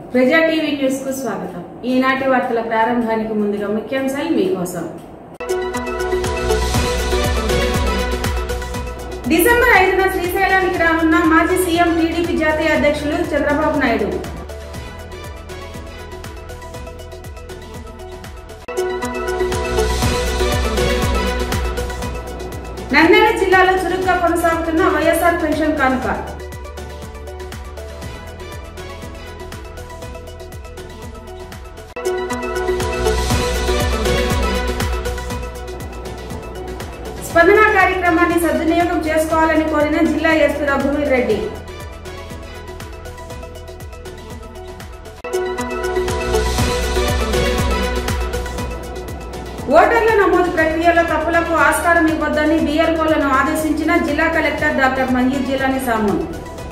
ప్రజా TV news కు స్వాగతం ఈనాటి వార్తల ప్రారంభానికి ముందుగా ముఖ్యాంశాలు మీకోసం డిసెంబర్ ఐదున శ్రీశైలానికి రానున్న మాజీ సీఎం టీడీపీ జాతీయ అధ్యక్షులు చంద్రబాబు నాయుడు నంద్యాల జిల్లాలో చురుగ్గా కొనసాగుతున్న వైఎస్ఆర్ పెన్షన్ కానుక స్పందన కార్యక్రమాన్ని సద్వినియోగం చేసుకోవాలని కోరిన జిల్లా ఎస్పీ రఘువీర్ రెడ్డి ఓటర్ల నమోదు ప్రక్రియలో తప్పులకు ఆస్కారం ఇవ్వొద్దని బిఎల్ఓలను ఆదేశించిన జిల్లా కలెక్టర్ డాక్టర్ మంజీర్ జిలాని సామూన్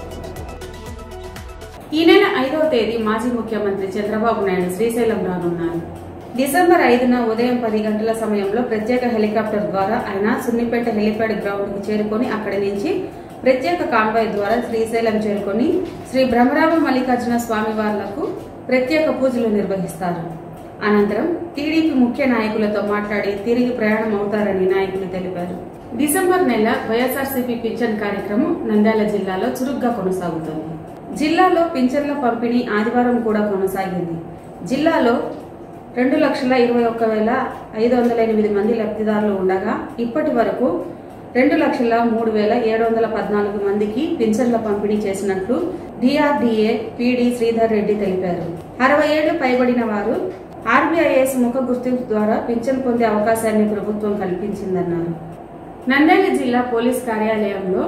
ఈ నెల ఐదవ తేదీ మాజీ ముఖ్యమంత్రి చంద్రబాబు నాయుడు శ్రీశైలం రానున్నారు డిసెంబర్ ఐదున ఉదయం పది గంటల సమయంలో ప్రత్యేక హెలికాప్టర్ ద్వారా ఆయన సున్నిపేట హెలిప్యాడ్ గ్రౌండ్ కు చేరుకొని అక్కడి నుంచి ప్రత్యేక కాన్వాయ్ ద్వారా శ్రీశైలం చేరుకొని శ్రీ బ్రహ్మరామ మల్లికార్జున స్వామి వార్లకు ప్రత్యేక పూజలు నిర్వహిస్తారు అనంతరం టీడీపీ ముఖ్య నాయకులతో మాట్లాడి తిరిగి ప్రయాణం అవుతారని నాయకులు తెలిపారు డిసెంబర్ నెల వైఎస్ఆర్సీపీ పింఛన్ కార్యక్రమం నంద్యాల జిల్లాలో చురుగ్గా కొనసాగుతోంది జిల్లాలో పింఛన్ల పంపిణీ ఆదివారం కూడా కొనసాగింది జిల్లాలో రెండు లక్షల ఇరవై ఒక్క వేల ఐదు వందల ఎనిమిది మంది లబ్ధిదారులు ఉండగా ఇప్పటి వరకు రెండు లక్షల మూడు వేల ఏడు వందల పద్నాలుగు మందికి పింఛన్ల పంపిణీ చేసినట్లు డిఆర్డీఏ పిడి శ్రీధర్ రెడ్డి తెలిపారు అరవై ఏళ్లు పైబడిన వారు ఆర్బీఐఎస్ ముఖ గుర్తింపు ద్వారా పింఛన్ పొందే అవకాశాన్ని ప్రభుత్వం కల్పించిందన్నారు నంద్యాల జిల్లా పోలీస్ కార్యాలయంలో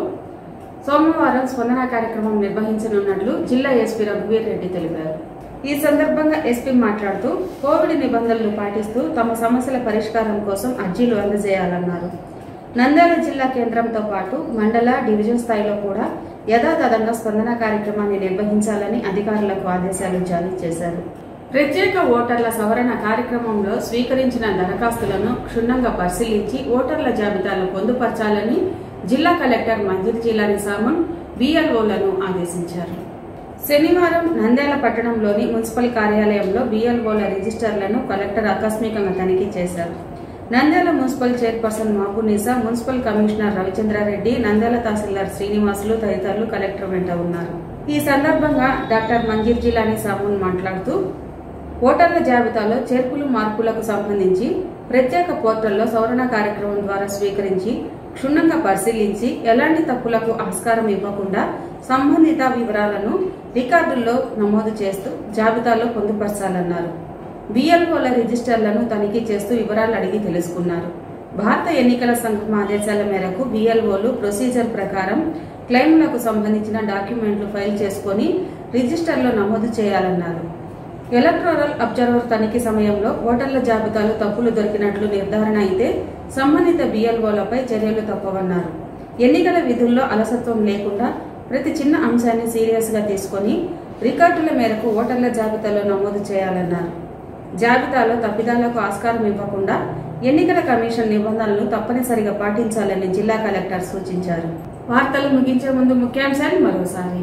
సోమవారం స్పందన కార్యక్రమం నిర్వహించనున్నట్లు జిల్లా ఎస్పీ రఘువీర్ రెడ్డి తెలిపారు ఈ సందర్భంగా ఎస్పీ మాట్లాడుతూ కోవిడ్ నిబంధనలు పాటిస్తూ తమ సమస్యల పరిష్కారం కోసం అర్జీలు అందజేయాలన్నారు నంద్యాల జిల్లా కేంద్రంతో పాటు మండల డివిజన్ స్థాయిలో కూడా యథాతథంగా స్పందన కార్యక్రమాన్ని నిర్వహించాలని అధికారులకు ఆదేశాలు జారీ చేశారు ప్రత్యేక ఓటర్ల సవరణ కార్యక్రమంలో స్వీకరించిన దరఖాస్తులను క్షుణ్ణంగా పరిశీలించి ఓటర్ల జాబితాను పొందుపరచాలని జిల్లా కలెక్టర్ మంజూర్ జిల్లాని సామన్ బిఎల్ఓలను ఆదేశించారు శనివారం నంద్యాల పట్టణంలోని మున్సిపల్ కార్యాలయంలో బిఎల్ఓల రిజిస్టర్లను కలెక్టర్ ఆకస్మికంగా తనిఖీ చేశారు Nandyal municipal chairperson Mapunisa municipal commissioner Ravichandra Reddy Nandyal tahsildar Srinivasulu తదితరులు కలెక్టర్ వెంట ఉన్నారు ఈ సందర్భంగా డాక్టర్ మంజీర్ జిలాని సామూన్ మాట్లాడుతూ ఓటర్ల జాబితాలో చేర్పులు మార్పులకు సంబంధించి ప్రత్యేక పోర్టల్లో సవరణ కార్యక్రమం ద్వారా స్వీకరించి క్షుణ్ణంగా పరిశీలించి ఎలాంటి తప్పులకు ఆస్కారం ఇవ్వకుండా సంబంధిత వివరాలను రికార్డుల్లో నమోదు చేస్తూ జాబితాలో పొందుపరచాలన్నారు బిఎల్ఓల రిజిస్టర్లను తనిఖీ చేస్తూ వివరాలు అడిగి తెలుసుకున్నారు భారత ఎన్నికల సంఘం ఆదేశాల మేరకు బిఎల్ఓలు ప్రొసీజర్ ప్రకారం క్లెయిమ్లకు సంబంధించిన డాక్యుమెంట్లు ఫైల్ చేసుకుని రిజిస్టర్లో నమోదు చేయాలన్నారు ఎలక్ట్రల్ అబ్జర్వర్ తనిఖీ సమయంలో ఓటర్ల జాబితాలో తప్పులు దొరికినట్లు నిర్ధారణ అయితే సంబంధిత బిఎల్ఓలపై చర్యలు తప్పవన్నారు ఎన్నికల విధుల్లో అలసత్వం లేకుండా ప్రతి చిన్న అంశాన్ని సీరియస్ గా తీసుకుని రికార్డుల మేరకు ఓటర్ల జాబితాలో నమోదు చేయాలన్నారు జాబితాలో తప్పిదాలకు ఆస్కారం ఇవ్వకుండా ఎన్నికల కమిషన్ నిబంధనలు తప్పనిసరిగా పాటించాలని జిల్లా కలెక్టర్ సూచించారు వార్తలు ముగించే ముందు ముఖ్యాంశాలు మరోసారి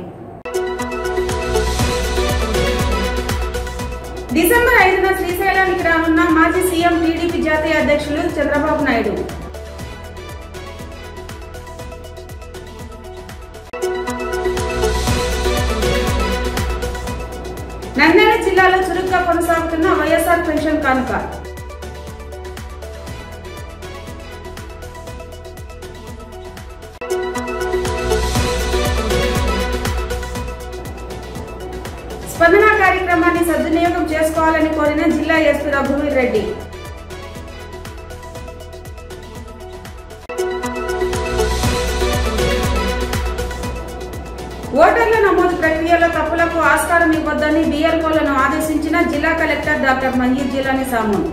డిసెంబర్ ఐదున శ్రీశైలానికి రానున్న మాజీ సీఎం టీడీపీ జాతీయ అధ్యక్షులు చంద్రబాబు నాయుడు నంద్యాల జిల్లాలో చురుగ్గా కొనసాగుతున్న వైఎస్ఆర్ పెన్షన్ కానుక స్పందన కార్యక్రమాన్ని సద్వినియోగం చేసుకోవాలని కోరిన జిల్లా ఎస్పీ రఘువీర్ రెడ్డి ఓటర్ల నమోదు ప్రక్రియలో తప్పులకు ఆస్కారం ఇవ్వొద్దని బిఎల్ఓలను ఆదేశించిన జిల్లా కలెక్టర్ డాక్టర్ మంజీర్ జిలాని సామూన్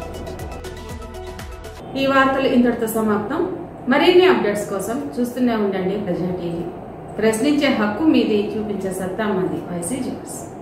ఈ వార్తలు ఇంతటితో సమాప్తం మరిన్ని అప్డేట్స్ కోసం చూస్తూనే ఉండండి ప్రజా టీవీ ప్రశ్నించే హక్కు మీది చూపించే సత్తా మాది వైసీ జ్యూస్